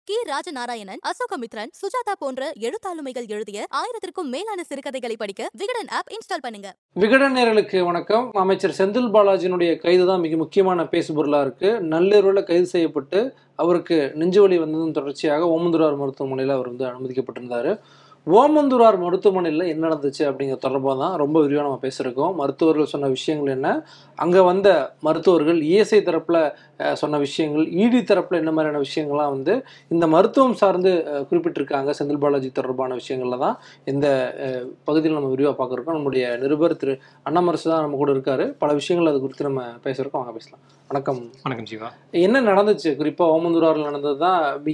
கி ராஜநாராயணன் அசோகமித்ரன் சுஜாதா போன்ற எழுத்தாளுமைகள் எழுதிய ஆயிரத்திற்கும் மேலான சிறுகதைகளை படிக்க விகடன் ஆப் இன்ஸ்டால் பண்ணுங்க விகடன் நேயர்களுக்கு வணக்கம் அமைச்சர் செந்தில் பாலாஜியினுடைய கைது தான் மிக முக்கியமான பேசுபொருளாக இருக்கு நள்ளிரவில் கைது செய்யப்பட்டு அவருக்கு நெஞ்சுவலி வந்ததும் தொடர்ச்சியாக ஓமந்துரார் மருத்துவமனையில் அவர் வந்து அனுமதிக்கப்பட்டிருந்தார் ஓமந்துரார் மருத்துவமனையில் என்ன நடந்துச்சு அப்படிங்கிற தொடர்பாக தான் ரொம்ப விரிவாக நம்ம பேசியிருக்கோம் மருத்துவர்கள் சொன்ன விஷயங்கள் என்ன அங்கே வந்த மருத்துவர்கள் இஎஸ்ஐ தரப்பில் சொன்ன விஷயங்கள் இடி தரப்பில் என்ன மாதிரியான விஷயங்கள்லாம் வந்து இந்த மருத்துவம் சார்ந்து அஹ், குறிப்பிட்டிருக்காங்க செந்தில் பாலாஜி தொடர்பான விஷயங்களில் தான் இந்த அஹ், பகுதியில் நம்ம விரிவாக பார்க்குறோம் நம்முடைய நிருபர் திரு அண்ணாமரசு தான் நம்ம கூட இருக்காரு பல விஷயங்கள் அது குறித்து நம்ம பேசுகிறோம் வாங்க பேசலாம் வணக்கம் வணக்கம் ஜீவா என்ன நடந்துச்சு குறிப்பாக ஓமந்தூராரில் நடந்தது தான் மிக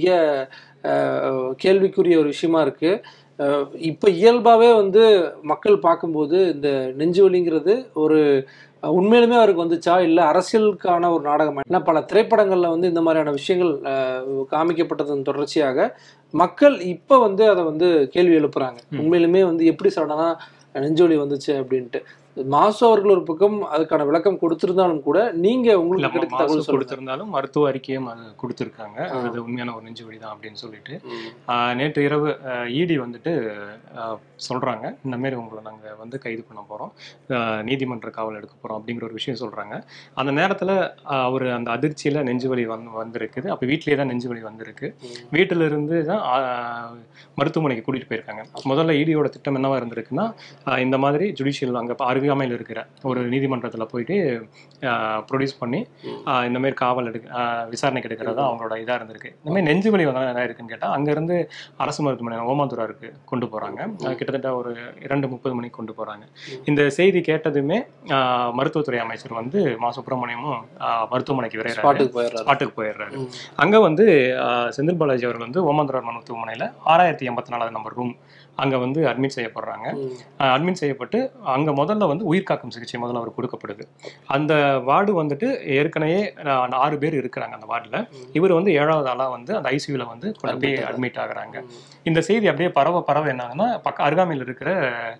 அஹ், கேள்விக்குரிய ஒரு விஷயமா இருக்கு அஹ், இப்போ இயல்பாகவே வந்து மக்கள் பார்க்கும்போது இந்த நெஞ்சு வலிங்கிறது ஒரு அஹ், உண்மையிலுமே அவருக்கு வந்துச்சா இல்லை அரசியலுக்கான ஒரு நாடகம் ஏன்னா பல திரைப்படங்களில் வந்து இந்த மாதிரியான விஷயங்கள் அஹ், காமிக்கப்பட்டதன் தொடர்ச்சியாக மக்கள் இப்போ வந்து அதை வந்து கேள்வி எழுப்புறாங்க ம். உண்மையிலுமே வந்து எப்படி சடனாக நெஞ்சொலி வந்துச்சு அப்படின்ட்டு மாசு அவர்கள் ஒரு பக்கம் அதுக்கான விளக்கம் கொடுத்திருந்தாலும் கூட நீங்க இல்ல உங்களுக்கு கிடைத்த மாசு தகவல் சொல்லுங்க கொடுத்திருந்தாலும் மருத்துவ அறிக்கையும் அது கொடுத்திருக்காங்க ஆ. அது உண்மையான ஒரு நெஞ்சு வலி தான் அப்படின்னு சொல்லிட்டு ம். ஆஹ் நேற்று இரவு இடி வந்துட்டு ஆஹ் சொல்றாங்க இந்த மாதிரி உங்களை நாங்க வந்து கைது பண்ண போறோம் ஆஹ் நீதிமன்ற காவல் எடுக்க போறோம் அப்படிங்கிற ஒரு விஷயம் சொல்றாங்க அந்த நேரத்துல அவர் அந்த அதிர்ச்சியில நெஞ்சு வலி வந்து வந்திருக்குது அப்ப வீட்லயே தான் நெஞ்சு வலி வந்திருக்கு ம். வீட்டில இருந்து தான் ஆஹ், மருத்துவமனைக்கு கூட்டிட்டு போயிருக்காங்க முதல்ல இடியோட திட்டம் என்னவா இருந்திருக்குன்னா ஆஹ், இந்த மாதிரி ஜுடிஷியல் அங்க அருகாமையில் இருக்கிற ஒரு நீதிமன்றத்துல போயிட்டு ப்ரொடியூஸ் பண்ணி ம். ஆஹ், இந்த மாதிரி காவல் எடுக்க ஆஹ், விசாரணைக்கு எடுக்கிறதா அவங்களோட இதா இருந்திருக்கு இந்த மாதிரி நெஞ்சு வலி வந்தால் என்ன இருக்குன்னு கேட்டா அங்க இருந்து அரசு மருத்துவமனை ஓமாந்துராருக்கு கொண்டு போறாங்க ஆஹ், கிட்டத்தட்ட ஒரு இரண்டு முப்பது மணிக்கு கொண்டு போறாங்க ம். இந்த செய்தி கேட்டதுமே ஆஹ், மருத்துவத்துறை அமைச்சர் வந்து மா சுப்பிரமணியமும் ஆஹ், மருத்துவமனைக்கு விரைகிறாரு ஸ்பாட்டுக்கு போயிடுறாரு ஸ்பாட்டுக்கு போயிடுறாரு ம். அங்க வந்து ஆஹ், செந்தில் பாலாஜி அவர்கள் வந்து ஓமந்தரார் மருத்துவமனையில ஆறாயிரத்தி எண்பத்தி நாலாவது நம்பர் ரூம் அங்க வந்து அட்மிட் செய்யப்படுறாங்க ம். அட்மிட் செய்யப்பட்டு அங்க முதல்ல வந்து உயிர்காக்கும் சிகிச்சை முதல்ல அவர் கொடுக்கப்படுது அந்த வார்டு வந்துட்டு ஏற்கனவே ஆஹ், ஆறு பேர் இருக்கிறாங்க அந்த வார்டில் ம். இவர் வந்து ஏழாவது ஆளா வந்து அந்த ஐசியூல வந்து கொண்டு போய் Admit ஆகுறாங்க. அட்மிட் ஆகுறாங்க ம். இந்த செய்தி அப்படியே பரவ பரவ என்னாங்கன்னா பக்க அருகாமையில் இருக்கிற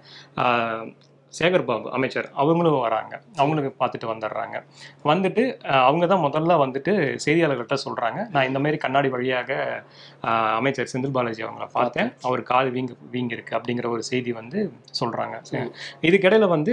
ஆஹ், சேகர் பாபு அமைச்சர் அவங்களும் வராங்க அவங்களுக்கு பார்த்துட்டு வந்துடுறாங்க வந்துட்டு ஆஹ், அவங்க தான் முதல்ல வந்துட்டு செய்தியாளர்கள்ட்ட சொல்றாங்க நான் இந்த மாதிரி கண்ணாடி வழியாக ஆஹ், அமைச்சர் செந்தில் பாலாஜி அவங்கள பார்த்தேன் அவர் கால் வீங்க வீங்கி இருக்கு அப்படிங்கிற ஒரு செய்தி வந்து சொல்றாங்க ம். இதுக்கிடையில வந்து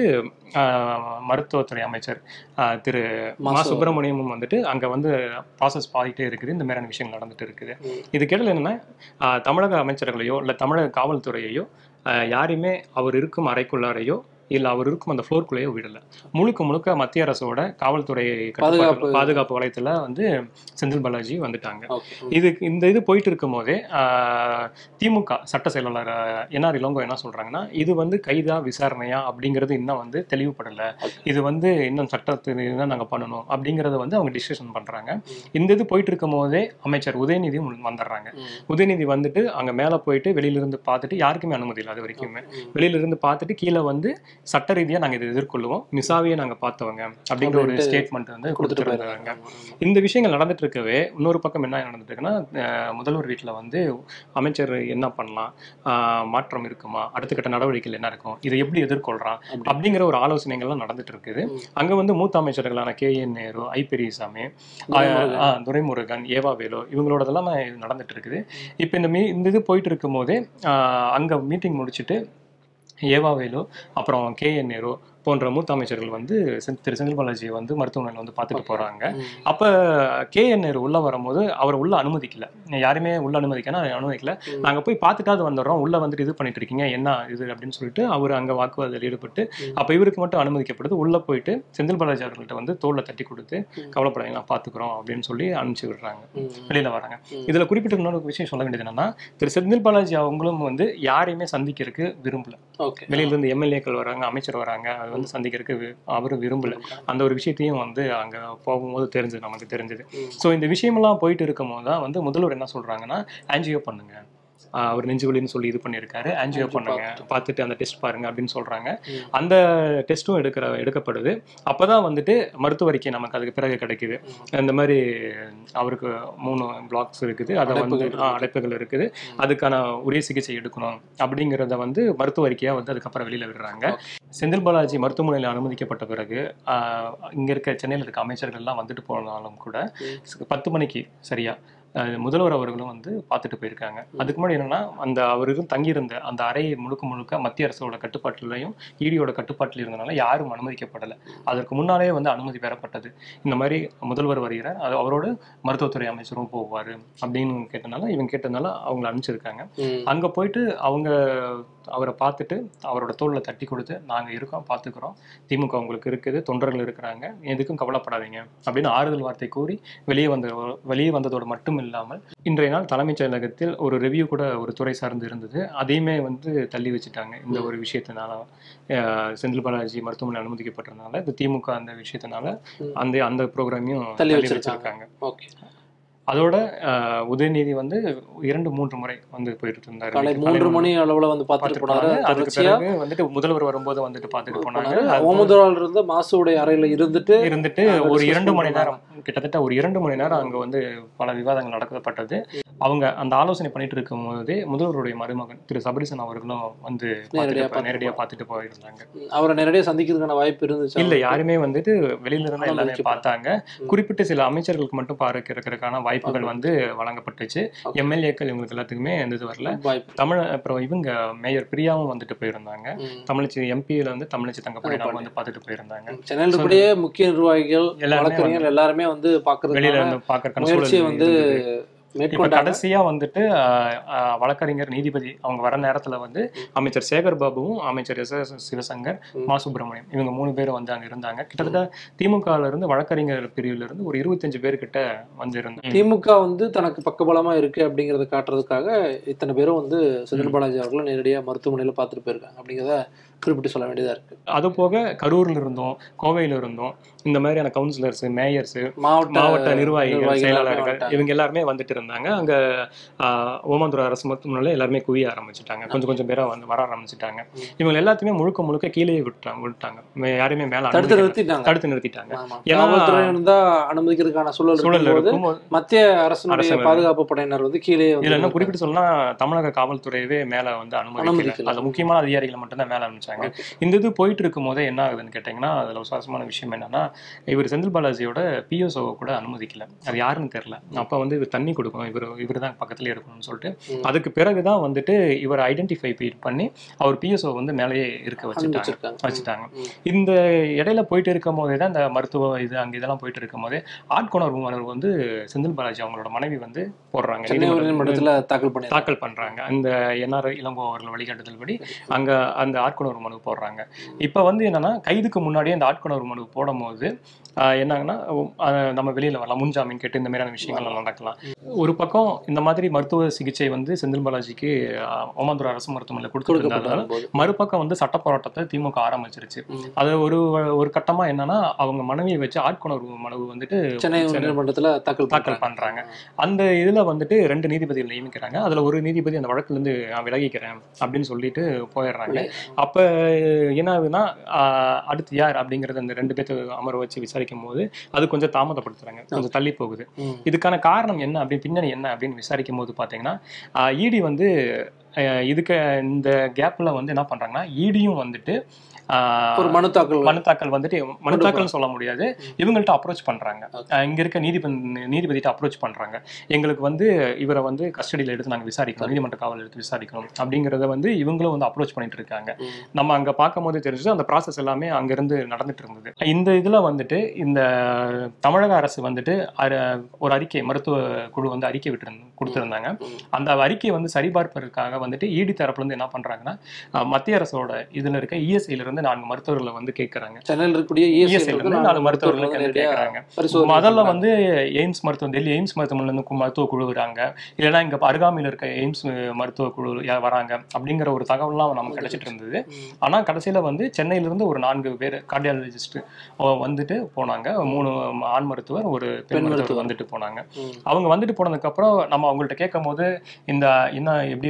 ஆஹ், மருத்துவத்துறை அமைச்சர் ஆஹ், திரு மா மாசு. சுப்பிரமணியமும் வந்துட்டு அங்க வந்து ப்ராசஸ் பாதிட்டே இருக்குது இந்த மாதிரியான விஷயங்கள் நடந்துட்டு இருக்குது ம். இதுக்கிடையில என்னன்னா ஆஹ், தமிழக அமைச்சர்களையோ இல்லை தமிழக காவல்துறையையோ ஆஹ், யாரையுமே அவர் இருக்கும் அறைக்குள்ளாரையோ இல்லை அவர் இருக்கும் அந்த ஃப்ளோர்க்குள்ளேயோ விடல முழுக்க முழுக்க மத்திய அரசோட காவல்துறை கட்டுப்பாட்டு- பாதுகாப்பு. பாதுகாப்பு வலயத்துல வந்து செந்தில் பாலாஜி வந்துட்டாங்க ஓகே. ம். இது இந்த இது போயிட்டு இருக்கும் போதே ஆஹ், திமுக சட்ட செயலாளர் என்ஆர் இளங்கோ என்ன சொல்றாங்கன்னா இது வந்து கைதா விசாரணையா அப்படிங்கிறது இன்னும் வந்து தெளிவுபடல Okay. இது வந்து இன்னும் சட்டத்தை தான் நாங்க பண்ணணும் அப்படிங்கறத வந்து அவங்க டிஸ்கஷன் பண்றாங்க ம். இந்த இது போயிட்டு இருக்கும் போதே அமைச்சர் உதயநிதி வந்துடுறாங்க ம். உதயநிதி வந்துட்டு அங்க மேல போயிட்டு வெளியில இருந்து பார்த்துட்டு யாருக்குமே அனுமதி இல்லை அது வரைக்குமே ம். வெளியில இருந்து பார்த்துட்டு கீழே வந்து சட்ட ரீதியா நாங்க இதை எதிர்கொள்ளுவோம் மிசாவியை நாங்க பார்த்தவங்க அப்படிங்கிற ஒரு அப்படின்ட்டு ஸ்டேட்மெண்ட் வந்து கொடுத்துட்டு கொடுத்துருந்தாங்க போயிடுறாங்க இந்த விஷயங்கள் நடந்துட்டு இருக்கவே இன்னொரு பக்கம் என்ன நடந்துட்டு இருக்குன்னா அஹ், முதல்வர் வீட்டில் வந்து அமைச்சர் என்ன பண்ணலாம் ஆஹ், மாற்றம் இருக்குமா அடுத்த கட்ட நடவடிக்கைகள் என்ன இருக்கும் இதை எப்படி எதிர்கொள்றான் அப்படி. அப்படிங்கிற ஒரு ஆலோசனைகள்லாம் நடந்துட்டு இருக்குது ம். அங்க வந்து மூத்த அமைச்சர்களான K N Nehru I Periyasamy Duraimurugan. ஆஹ், துரைமுருகன் ஏவா வேலு இவங்களோடதெல்லாம் நடந்துட்டு இருக்குது இப்போ இந்த மீ இந்த இது போயிட்டு இருக்கும் போதே ஆஹ், அங்க மீட்டிங் முடிச்சுட்டு ஏவா வேலு அப்புறம் கே என் நேரு போன்ற மூத்த அமைச்சர்கள் வந்து செந்- திரு செந்தில் பாலாஜியை வந்து மருத்துவமனையில் வந்து பார்த்துட்டு Okay. போறாங்க ம். அப்ப கே என் உள்ள வரும்போது அவர் உள்ள அனுமதிக்கல யாருமே உள்ள அனுமதிக்கனா அனுமதிக்கல ம். நாங்க போய் பார்த்துட்டாது வந்துடுறோம் உள்ள வந்துட்டு இது பண்ணிட்டு இருக்கீங்க என்ன இது அப்படின்னு சொல்லிட்டு அவர் அங்க வாக்குவாதத்தில் ஈடுபட்டு ம். அப்ப இவருக்கு மட்டும் அனுமதிக்கப்படுது உள்ள போயிட்டு செந்தில் பாலாஜி அவர்கள்ட்ட வந்து தோல்ல தட்டி கொடுத்து ம். கவலைப்படாதீங்க நான் பாத்துக்கிறோம் அப்படின்னு சொல்லி அனுப்பிச்சு விடுறாங்க ம். வெளியில வராங்க ம். இதுல குறிப்பிட்ட இன்னொரு விஷயம் சொல்ல வேண்டியது என்னன்னா திரு செந்தில் பாலாஜி அவங்களும் வந்து யாரையுமே சந்திக்கிறதுக்கு விரும்பல ஓகே. வெளியில இருந்து எம்எல்ஏக்கள் வராங்க அமைச்சர் வராங்க அது வந்து சந்திக்கிறதுக்கு வி- அவரு விரும்பல அந்த ஒரு விஷயத்தையும் வந்து அங்க போகும்போது தெரிஞ்சது நமக்கு தெரிஞ்சது ம். ஸோ இந்த விஷயமெல்லாம் போயிட்டு இருக்கும்போது தான் வந்து முதல்வர் என்ன சொல்றாங்கன்னா ஆன்ஜியோ பண்ணுங்க ஆஹ் அவர் நெஞ்சு வலின்னு சொல்லி இது பண்ணியிருக்காரு ஆன்ஜியோ Angio பண்ணுங்க பார்த்துட்டு. பார்த்துட்டு அந்த டெஸ்ட் பாருங்க அப்படின்னு சொல்றாங்க ம். அந்த டெஸ்ட்டும் எடுக்கிற எடுக்கப்படுது அப்பதான் வந்துட்டு மருத்துவ அறிக்கை நமக்கு அதுக்கு பிறகு கிடைக்குது ம். இந்த மாதிரி அவருக்கு மூணு பிளாக்ஸ் இருக்குது அதை வந்து அடைப்புகள் இருக்கு. ஆ, அடைப்புகள் இருக்குது ம். அதுக்கான உரிய சிகிச்சை எடுக்கணும் அப்படிங்கிறத வந்து மருத்துவ அறிக்கையா வந்து அதுக்கப்புறம் வெளியில விடுறாங்க செந்தில் பாலாஜி மருத்துவமனையில் அனுமதிக்கப்பட்ட பிறகு ஆஹ், இங்க இருக்க சென்னையில் இருக்க அமைச்சர்கள் எல்லாம் வந்துட்டு போனாலும் கூட ம். பத்து மணிக்கு சரியா அஹ், முதல்வர் அவர்களும் வந்து பார்த்துட்டு போயிருக்காங்க அதுக்கு முன்னாடி என்னன்னா அந்த அவருக்கும் தங்கியிருந்த அந்த அறை முழுக்க முழுக்க மத்திய அரசோட கட்டுப்பாட்டிலையும் ஈடியோட கட்டுப்பாட்டில் இருந்தனால யாரும் அனுமதிக்கப்படலை அதற்கு முன்னாலே வந்து அனுமதி பெறப்பட்டது இந்த மாதிரி முதல்வர் வருகிறார் அது அவரோட மருத்துவத்துறை அமைச்சரும் போவார் அப்படின்னு கேட்டனால இவங்க கேட்டதுனால அவங்கள அனுப்பிச்சிருக்காங்க ம். அங்கே போயிட்டு அவங்க அவரை பார்த்துட்டு அவரோட தோளில் தட்டி கொடுத்து நாங்கள் இருக்கோம் பார்த்துக்குறோம் திமுக உங்களுக்கு இருக்குது தொண்டர்கள் இருக்கிறாங்க எதுக்கும் கவலைப்படாதீங்க அப்படின்னு ஆறுதல் வார்த்தை கூறி வெளியே வந்த வெளியே வந்ததோடு மட்டும் இல்லாமல் இன்றைய நாள் தலைமைச் செயலகத்தில் ஒரு ரிவ்யூ கூட ஒரு துறை சார்ந்து இருந்தது அதையுமே வந்து தள்ளி வச்சுட்டாங்க இந்த ஒரு விஷயத்தினால அஹ், செந்தில் பாலாஜி மருத்துவமனை அனுமதிக்கப்பட்டதுனால இந்த திமுக அந்த விஷயத்தினால ம். அந்த அந்த ப்ரோக்ராமையும் தள்ளி தள்ளி வச்சிருக்காங்க. வச்சிருக்காங்க ஓகே அதோட அஹ், உதயநிதி வந்து இரண்டு மூன்று முறை வந்து போயிட்டு இருந்தாரு காலை வீட்டுக்கு. மூன்று காலை மணி அளவுல வந்து பார்த்துட்டு பார்த்துட்டு போனாரு போனாங்க. அதுக்கு தொடர்ச்சியா பிறகு வந்துட்டு முதல்வர் வரும்போது வந்துட்டு பார்த்துட்டு போனாங்க போனாரு அது ஓமதுரால் இருந்த மாசுடைய அறையில இருந்துட்டு இருந்துட்டு அங்க ஒரு discuss இரண்டு மணி பண்ணாங்க. நேரம் கிட்டத்தட்ட ஒரு இரண்டு மணி நேரம் அங்க வந்து பல விவாதங்கள் நடக்கப்பட்டது அவங்க அந்த ஆலோசனை பண்ணிட்டு இருக்கும் போதே முதல்வருடைய மருமகன் திரு சபரிசன் அவர்களும் வந்து நேரடியா பார்த்துட்டு பார்த்துட்டு நேரடியா பார்த்துட்டு போயிருந்தாங்க அவரை நேரடியா சந்திக்கிறதுக்கான வாய்ப்பு இருந்துச்சு இல்ல யாருமே வந்துட்டு வெளியில இருந்து எல்லாமே அனுமதிக்கப்படல. பார்த்தாங்க ம். குறிப்பிட்ட சில அமைச்சர்களுக்கு மட்டும் பார்க்கறதுக்கான வாய்ப்புகள் வந்து வழங்கப்பட்டுச்சு Okay. எம்எல்ஏக்கள் இவங்களுக்கு எல்லாத்துக்குமே எந்த இது வரல வாய்ப்பு தமிழ் அப்புறம் இவங்க மேயர் பிரியாவும் வந்துட்டு போயிருந்தாங்க ம். தமிழச்சி எம்பியில வந்து தமிழச்சி தங்கப்படி தங்கப்பாண்டி. வந்து பார்த்துட்டு போயிருந்தாங்க சென்னையில் இருக்கக்கூடிய முக்கிய நிர்வாகிகள் எல்லாருமே வழக்கறிஞர்கள் எல்லாருமே வந்து வெளியில பாக்குறதுக்கான இருந்து பாக்குறதுக்கான முயற்சியை சூழல் வந்து இருந்தது. இப்ப மேற்கொண்டாங்க கடைசியா வந்துட்டு ஆஹ், ஆஹ், வழக்கறிஞர் நீதிபதி அவங்க வர நேரத்துல வந்து அமைச்சர் சேகர் பாபுவும் அமைச்சர் எஸ் எஸ் சிவசங்கர் ம். மா சுப்பிரமணியம் இவங்க மூணு பேரும் வந்து அங்க இருந்தாங்க கிட்டத்தட்ட திமுகல இருந்து வழக்கறிஞர் பிரிவுல இருந்து ஒரு இருபத்தஞ்சு பேர் கிட்ட வந்து இருந்தாங்க திமுக வந்து தனக்கு பக்கபலமா இருக்கு அப்படிங்கறத காட்டுறதுக்காக இத்தனை பேரும் வந்து செந்தில் பாலாஜி அவர்களும் நேரடியா மருத்துவமனையில பார்த்துட்டு போயிருக்காங்க அப்படிங்கிறத குறிப்பிட்டு சொல்ல வேண்டியதா இருக்கு அது போக கரூர்ல இருந்தோம் கோவையில இருந்தோம் இந்த மாதிரியான கவுன்சிலர்ஸ் மேயர்ஸ் மாவட்ட மாவட்ட நிர்வாகிகள் நிர்வாகிகள் செயலாளர்கள் வந்துட்டாங்க. இவங்க எல்லாருமே வந்துட்டு இருந்தாங்க அங்க ஆஹ், ஓமாந்துறை அரசு மருத்துவமனையில எல்லாருமே குவிய ஆரம்பிச்சுட்டாங்க கொஞ்சம் கொஞ்சம் பேரா வந்து வர ஆரம்பிச்சுட்டாங்க ம். இவங்க எல்லாத்தையுமே முழுக்க முழுக்க கீழே விட்டாங்க விட்டாங்க மே- யாரையுமே மேல தடுத்து அனுமதிக்கல. நிறுத்திட்டாங்க தடுத்து நிறுத்திட்டாங்க ஆமா. ஏன்னா- காவல்துறை இருந்தா அனுமதிக்கிறதுக்கான சூழல் சூழல் இருக்கும்போது இருக்கும் மத்திய அரசினுடைய அரசு பாதுகாப்பு படையினர் வந்து கீழே வந்து இதுல என்ன குறிப்பிட்டு சொன்னா தமிழக காவல்துறையவே மேல வந்து அனுமதிக்கல அனுமதிக்கல. அது முக்கியமான அதிகாரிகளை மட்டும்தான் மேல அனுப்பிச்சாங்க Okay. இந்த இது போயிட்டு இருக்கும் போதே என்ன ஆகுதுன்னு கேட்டீங்கன்னா அதுல ஒரு சுவாரஸ்யமான விஷயம் என்னன்னா இவர் செந்தில் பாலாஜியோட பிஎஸ்ஓ கூட அனுமதிக்கல அது யாருன்னு தெரியல அப்ப வந்து இவர் தண்ணி கொடுக்கணும் இவர் இவர் தான் பக்கத்துலயே இருக்கணும்னு சொல்லிட்டு ம். அதுக்கு பிறகுதான் வந்துட்டு இவர் ஐடென்டிஃபை பண்ணி அவர் பிஎஸ்ஓ வந்து மேலேயே இருக்க வச்சுட்டாங்க அனுமதிச்சிருக்காங்க வச்சுட்டாங்க ம். இந்த இடையில போயிட்டு இருக்கும் போதே தான் இந்த மருத்துவ இது அங்க இதெல்லாம் போயிட்டு இருக்கும் போதே ஆட்கொணர்வு மனு வந்து செந்தில் பாலாஜி அவங்களோட மனைவி வந்து போடுறாங்க சென்னை நீதிமன்றத்துல உயர்நீதிமன்றத்துல தாக்கல் பண்ணி தாக்கல் பண்றாங்க அந்த என்ஆர் இளங்கோ அவர்கள் வழிகாட்டுதல் படி அங்க அந்த ஆட்கொணர்வு மனு போடுறாங்க இப்ப வந்து என்னன்னா கைதுக்கு முன்னாடியே அந்த ஆட்கொணர்வு மனு போடும்போது ஆஹ், என்னங்கன்னா ஆஹ், நம்ம வெளியில வரலாம் முன்ஜாமீன் கேட்டு இந்த மாதிரியான விஷயங்கள் நடக்கலாம் ஒரு பக்கம் இந்த மாதிரி மருத்துவ சிகிச்சை வந்து செந்தில் பாலாஜிக்கு ஆஹ், ஓமாந்துறை அரசு மருத்துவமனையில் கொடுத்துருந்ததால கொடுக்கப்பட்ட போது மறுபக்கம் வந்து சட்ட போராட்டத்தை திமுக ஆரம்பிச்சிருச்சு ம். அது ஒரு ஒரு கட்டமா என்னன்னா அவங்க மனைவியை வச்சு ஆட்கொணர்வு மனு வந்துட்டு சென்னை உயர்நீதிமன்றத்துல தாக்கல் தாக்கல் பண்றாங்க. அந்த இதுல வந்துட்டு ரெண்டு நீதிபதிகள் நியமிக்கிறாங்க அதுல ஒரு நீதிபதி அந்த வழக்குல இருந்து நான் விலகிக்கிறேன் அப்படின்னு சொல்லிட்டு போயிடுறாங்க அப்ப என்ன ஆகுதுன்னா ஆஹ், அடுத்து யார் அப்படிங்கறது அந்த ரெண்டு பேர்த்து அமர வச்சு விசாரிக்கும் போது அது கொஞ்சம் தாமதப்படுத்துறாங்க கொஞ்சம் தள்ளி போகுது ம். இதுக்கான காரணம் என்ன அப்படின்னு பின்னணி என்ன அப்படின்னு விசாரிக்கும் போது பாத்தீங்கன்னா இடி வந்து ஆஹ், இதுக்கு இந்த கேப்ல வந்து என்ன பண்றாங்கன்னா இடியும் வந்துட்டு ஆஹ், ஒரு மனு தாக்கல் மனு தாக்கல் வந்துட்டு மனு தாக்கல் சொல்ல முடியாது இவங்கள்ட்ட அப்ரோச் பண்றாங்க Okay. அஹ் இங்க இருக்க நீதிபதி நீதிபதிட்ட அப்ரோச் பண்றாங்க எங்களுக்கு வந்து இவரை வந்து கஸ்டடியில் எடுத்து நாங்க விசாரிக்கணும் நீதிமன்ற காவல் எடுத்து விசாரிக்கணும் அப்படிங்கறத வந்து இவங்களும் வந்து அப்ரோச் பண்ணிட்டு இருக்காங்க ம். நம்ம அங்க பார்க்கும் போது தெரிஞ்சது அந்த ப்ராசஸ் எல்லாமே அங்க இருந்து நடந்துட்டு இருந்தது இந்த இதுல வந்துட்டு இந்த தமிழக அரசு வந்துட்டு அர- ஒரு அறிக்கை மருத்துவ குழு வந்து அறிக்கை விட்டு கொடுத்திருந்தாங்க ம். அந்த அறிக்கையை வந்து சரிபார்ப்பதற்காக வந்துட்டு ஈடி தரப்புல இருந்து என்ன பண்றாங்கன்னா அஹ் மத்திய அரசோட இதுல இருக்க இஎஸ்ஐல இருந்து நான்கு மருத்துவர்களை வந்து கேட்கறாங்க சென்னையில் இருக்கக்கூடிய இஎஸ்ஐல இஎஸ்ஐ இருந்து நாலு மருத்துவர்களுக்கு வந்து கேட்கறாங்க முதல்ல வந்து எய்ம்ஸ் மருத்துவம் டெல்லி எய்ம்ஸ் மருத்துவமனையில இருந்து கு- மருத்துவ குழு வராங்க இல்லைன்னா இங்க அருகாமையில் இருக்க எய்ம்ஸ் மருத்துவ குழு யா- வராங்க அப்படிங்கிற ஒரு தகவல்லாம் நமக்கு கிடைச்சிட்டு இருந்தது ஆனா கடைசியில வந்து சென்னையில இருந்து ஒரு நான்கு பேர் கார்டியாலஜிஸ்ட் வந்துட்டு போனாங்க மூணு ஆண் மருத்துவர் ஒரு பெண் பெண் மருத்துவர் மருத்துவர். வந்துட்டு போனாங்க அவங்க வந்துட்டு போனதுக்கு அப்புறம் நம்ம அவங்கள்ட்ட கேட்கும் போது இந்த என்ன எப்படி இருக்காங்க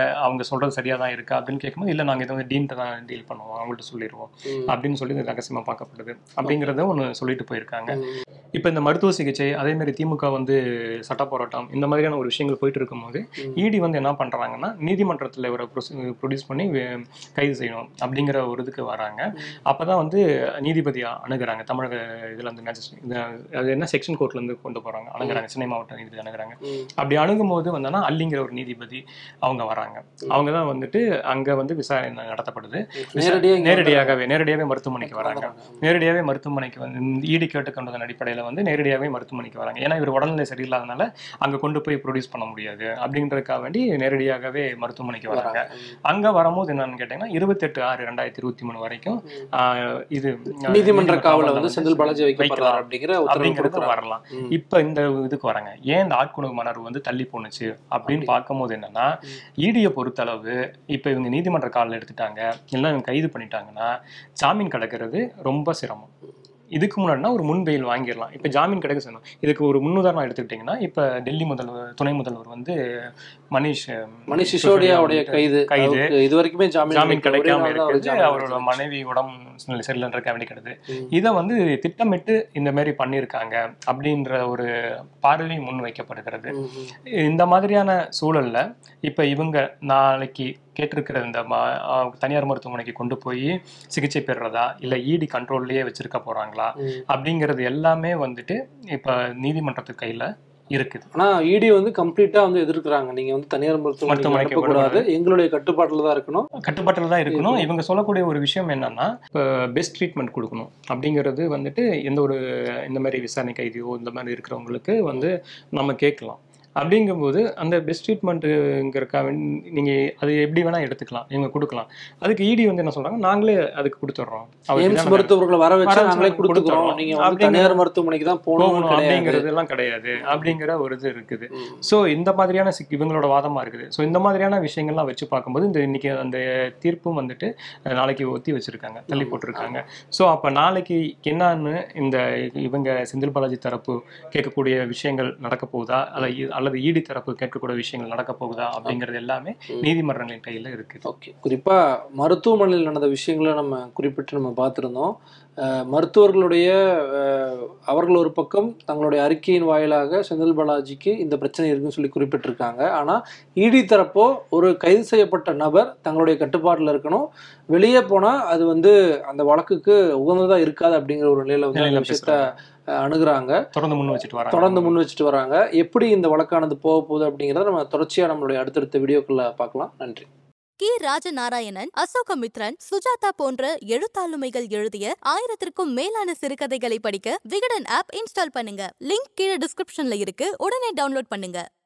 அவங்க சொல்றது சரியா தான் இருக்கா அப்படின்னு கேட்கும்போது இல்லை நாங்கள் இதை வந்து டீன்ட்ட தான் டீல் பண்ணுவோம் அவங்கள்ட்ட சொல்லிடுவோம் ம். அப்படின்னு சொல்லி இது ரகசியமா பார்க்கப்படுது அப்படிங்கிறத ஒன்று சொல்லிட்டு போயிருக்காங்க ம். இப்போ இந்த மருத்துவ சிகிச்சை அதே மாதிரி திமுக வந்து சட்ட போராட்டம் இந்த மாதிரியான ஒரு விஷயங்கள் போயிட்டு இருக்கும்போது ம். இடி வந்து என்ன பண்றாங்கன்னா நீதிமன்றத்தில் இவரை ப்ரொடியூஸ் பண்ணி வே- கைது செய்யணும் அப்படிங்கிற ஒரு இதுக்கு வராங்க அப்பதான் வந்து நீதிபதி அணுகுறாங்க தமிழக இதுல இருந்து magistrate- இது அது என்ன செக்ஷன் கோர்ட்ல இருந்து கொண்டு போறாங்க அணுகுறாங்க சென்னை மாவட்ட நீதிபதி அணுகுறாங்க ம். அப்படி அணுகும்போது வந்தோன்னா அல்லிங்கிற ஒரு நீதிபதி அவங்க வராங்க அவங்க தான் வந்துட்டு அங்க வந்து விசாரணை நடத்தப்படுது நேரடியா இங்க நேரடியாகவே நேரடியாகவே மருத்துவமனைக்கு வராங்க வந்துடுறாங்க. நேரடியாகவே மருத்துவமனைக்கு வந்து ஈடி கேட்டுக்கொண்டதன் அடிப்படையில் வந்து நேரடியாகவே மருத்துவமனைக்கு வராங்க ஏன்னா இவர் உடல்நிலை சரியில்லாதனால அங்கே கொண்டு போய் ப்ரொடியூஸ் பண்ண முடியாது அப்படின்றதுக்காக வேண்டி நேரடியாகவே மருத்துவமனைக்கு வராங்க வராங்க. அங்கே வரும்போது என்னன்னு கேட்டிங்கன்னா இருபத்தெட்டு ஆறு ரெண்டாயிரத்தி இருபத்தி மூணு வரைக்கும் ம். ஆஹ், இது நீதிமன்ற காவல காவல்ல வந்து செந்தில் பாலாஜி வைக்கப்படுறாரு வைக்கலாம் அப்படிங்கிற உத்தரவு அப்படிங்கிறது கொடுக்குறாங்க. வரலாம் ம். இப்போ இந்த இதுக்கு வராங்க ஏன் இந்த ஆட்கொணவு மலர் வந்து தள்ளி போணுச்சு அப்படின்னு அப்படி. பார்க்கும்போது என்னன்னா ஈடியை பொறுத்தளவு இப்போ இவங்க நீதிமன்ற காலில் எடுத்துட்டாங்க இல்லை இவங்க கைது பண்ணிட்டாங்கன்னா ஜாமீன் கிடைக்கிறது ரொம்ப சிரமம் இதுக்கு முன்னாடினா ஒரு முன் பெயில் வாங்கிடலாம் இப்போ ஜாமீன் கிடைக்க செய்யணும் இதுக்கு ஒரு முன்னுதாரணம் எடுத்துக்கிட்டிங்கன்னா இப்போ டெல்லி முதல்வர் துணை முதல்வர் வந்து மணிஷ் மணிஷ் சிசோடியாவுடைய வந்துட்டு கைது கைது. அவருக்கு இது வரைக்குமே ஜாமீன் ஜாமீன் கிடைக்கல. ஒரே கிடைக்காம நாள் தான் அவர் இருக்குது ஜாமீன் அவரோட கிடைச்சது. மனைவி உடம்பு சரியில்லைன்ற கிடைக்கிறது ம். இதை வந்து திட்டமிட்டு இந்த மாதிரி பண்ணியிருக்காங்க அப்படின்ற ஒரு பார்வை முன் வைக்கப்படுகிறது ம், ம். இந்த மாதிரியான சூழல்ல இப்ப இவங்க நாளைக்கு கேட்டிருக்கிற இந்த ம- அஹ் தனியார் மருத்துவமனைக்கு கொண்டு போய் சிகிச்சை பெறுறதா இல்ல இடி கண்ட்ரோல்லயே வச்சிருக்க போறாங்களா ம். அப்படிங்கிறது எல்லாமே வந்துட்டு இப்ப நீதிமன்றத்து கையில இருக்குது ஆனா இடி வந்து கம்ப்ளீட்டா வந்து எதிர்க்கிறாங்க நீங்க வந்து தனியார் மருத்துவமனைக்கு மருத்துவமனைக்கு அனுப்பக்கூடாது எங்களுடைய கட்டுப்பாட்டுல தான் இருக்கணும் கட்டுப்பாட்டில் தான் இருக்கணும் இவங்க சொல்லக்கூடிய ஒரு விஷயம் என்னன்னா இப்போ பெஸ்ட் ட்ரீட்மெண்ட் கொடுக்கணும் அப்படிங்கிறது வந்துட்டு எந்த ஒரு இந்த மாதிரி விசாரணை கைதியோ இந்த மாதிரி இருக்கிறவங்களுக்கு வந்து நம்ம கேட்கலாம் அப்படிங்கும்போது அந்த பெஸ்ட் ட்ரீட்மெண்ட்டுங்கிறக்காக நீங்க அது எப்படி வேணா எடுத்துக்கலாம் இவங்க கொடுக்கலாம் அதுக்கு இடி வந்து என்ன சொல்றாங்க நாங்களே அதுக்கு கொடுத்துட்றோம் எய்ம்ஸ் மருத்துவர்களை வர வச்சு வர வச்சு நாங்களே நாங்க கொடுத்துக்கிறோம் கொடுத்துறோம். நீங்க வந்து அப்படிங்கிற- தனியார் மருத்துவமனைக்கு தான் போகணும் போகணும் கிடையாது அப்படிங்கிறது எல்லாம் கிடையாது அப்படிங்கிற ஒரு இது இருக்குது ம். ஸோ இந்த மாதிரியான சிக் இவங்களோட வாதமா இருக்குது ஸோ இந்த மாதிரியான விஷயங்கள்லாம் வச்சு பார்க்கும்போது இந்த இன்னைக்கு அந்த தீர்ப்பும் வந்துட்டு அஹ், நாளைக்கு ஒத்தி வச்சிருக்காங்க தள்ளி ஆமா, போட்டிருக்காங்க ஸோ அப்போ நாளைக்கு என்னன்னு இந்த இவங்க செந்தில் பாலாஜி தரப்பு கேட்கக்கூடிய விஷயங்கள் நடக்க போகுதா அல்ல இ- அல்லது ஈடி தரப்பு கேட்கக்கூடிய விஷயங்கள் நடக்க போகுதா அப்படிங்கிறது எல்லாமே ம். நீதிமன்றங்களின் கையில இருக்குது ஓகே குறிப்பா மருத்துவமனையில் நடந்த விஷயங்களை நம்ம குறிப்பிட்டு நம்ம பார்த்துருந்தோம் அஹ், மருத்துவர்களுடைய அஹ், அவர்கள் ஒரு பக்கம் தங்களுடைய அறிக்கையின் வாயிலாக செந்தில் பாலாஜிக்கு இந்த பிரச்சனை இருக்குன்னு சொல்லி குறிப்பிட்டிருக்காங்க ஆனா இடி தரப்போ ஒரு கைது செய்யப்பட்ட நபர் தங்களுடைய கட்டுப்பாட்டில் இருக்கணும் வெளியே போனா அது வந்து அந்த வழக்குக்கு உகந்ததா இருக்காது அப்படிங்கிற ஒரு நிலையில வந்து அந்த நிலையில விஷயத்த பேசுறாங்க. அஹ், அணுகுறாங்க தொடர்ந்து முன் வச்சுட்டு வராங்க தொடர்ந்து முன் வச்சுட்டு வராங்க எப்படி இந்த வழக்கானது போக போகுது அப்படிங்கிறத நம்ம தொடர்ச்சியா நம்மளுடைய அடுத்தடுத்த வீடியோக்குள்ள பார்க்கலாம் நன்றி கி ராஜநாராயணன் அசோகமித்ரன் சுஜாதா போன்ற எழுத்தாளுமைகள் எழுதிய ஆயிரத்திற்கும் மேலான சிறுகதைகளை படிக்க விகடன் ஆப் இன்ஸ்டால் பண்ணுங்க லிங்க் கீழே டிஸ்கிரிப்ஷன்ல இருக்கு உடனே டவுன்லோட் பண்ணுங்க